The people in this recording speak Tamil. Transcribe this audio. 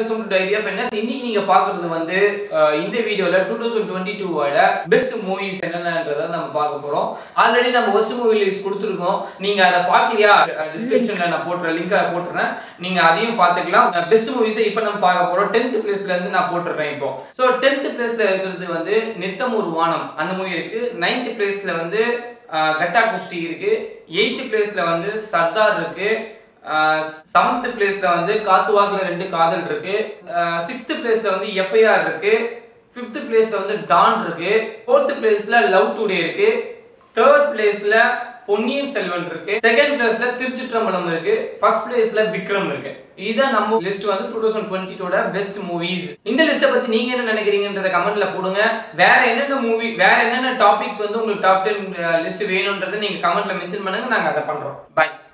welcome to diary of NS இன்னைக்கு நீங்க பாக்குறது வந்து அஹ், இந்த வீடியோல டூ தௌசண்ட் டுவெண்ட்டி டூவோட பெஸ்ட் மூவிஸ் என்னென்னன்றதை நம்ம பார்க்க போறோம் ஆல்ரெடி நம்ம ஒஸ்ட் மூவி லிஸ்ட் கொடுத்துருக்கோம் நீங்க அதை பார்க்கலையா டிஸ்கிரிப்ஷன்ல நான் போட்டுற லிங்க் போட்டுறேன் நீங்க அதையும் பார்த்துக்கலாம் பெஸ்ட் மூவிஸை இப்போ நம்ம பார்க்க போறோம் டென்த் பிளேஸ்ல இருந்து நான் போட்டுறேன் இப்போ ஸோ டென்த் பிளேஸ்ல இருக்கிறது வந்து நித்தம் ஒரு வானம் அந்த மூவி இருக்கு நைன்த் பிளேஸ்ல வந்து அஹ், கட்டா குஸ்டி இருக்கு எயித்து பிளேஸ்ல வந்து சர்தார் இருக்கு செவன்த் பிளேஸ்ல வந்து காத்து வாக்குல ரெண்டு காதல் இருக்கு சிக்ஸ்த் பிளேஸ்ல வந்து எஃப்ஐஆர் இருக்கு ஃபிஃப்த் பிளேஸ்ல வந்து டான் இருக்கு ஃபோர்த் பிளேஸ்ல லவ் டுடே இருக்கு தேர்ட் பிளேஸ்ல பொன்னியின் செல்வன் இருக்கு செகண்ட் பிளேஸ்ல திருச்சிற்றம்பலம் இருக்கு ஃபர்ஸ்ட் பிளேஸ்ல விக்ரம் இருக்கு இதான் நம்ம லிஸ்ட் வந்து டூ தௌசண்ட் டுவெண்ட்டியோட பெஸ்ட் மூவிஸ் இந்த லிஸ்ட்டை பத்தி நீங்க என்ன நினைக்கிறீங்கன்றத கமெண்ட்ல போடுங்க வேற என்னென்ன மூவி வேற என்னென்ன டாபிக்ஸ் வந்து உங்களுக்கு டாப் டென் லிஸ்ட் வேணும்ன்றதை நீங்க கமெண்ட்ல மென்ஷன் பண்ணுங்க நாங்க அதை பண்றோம் பை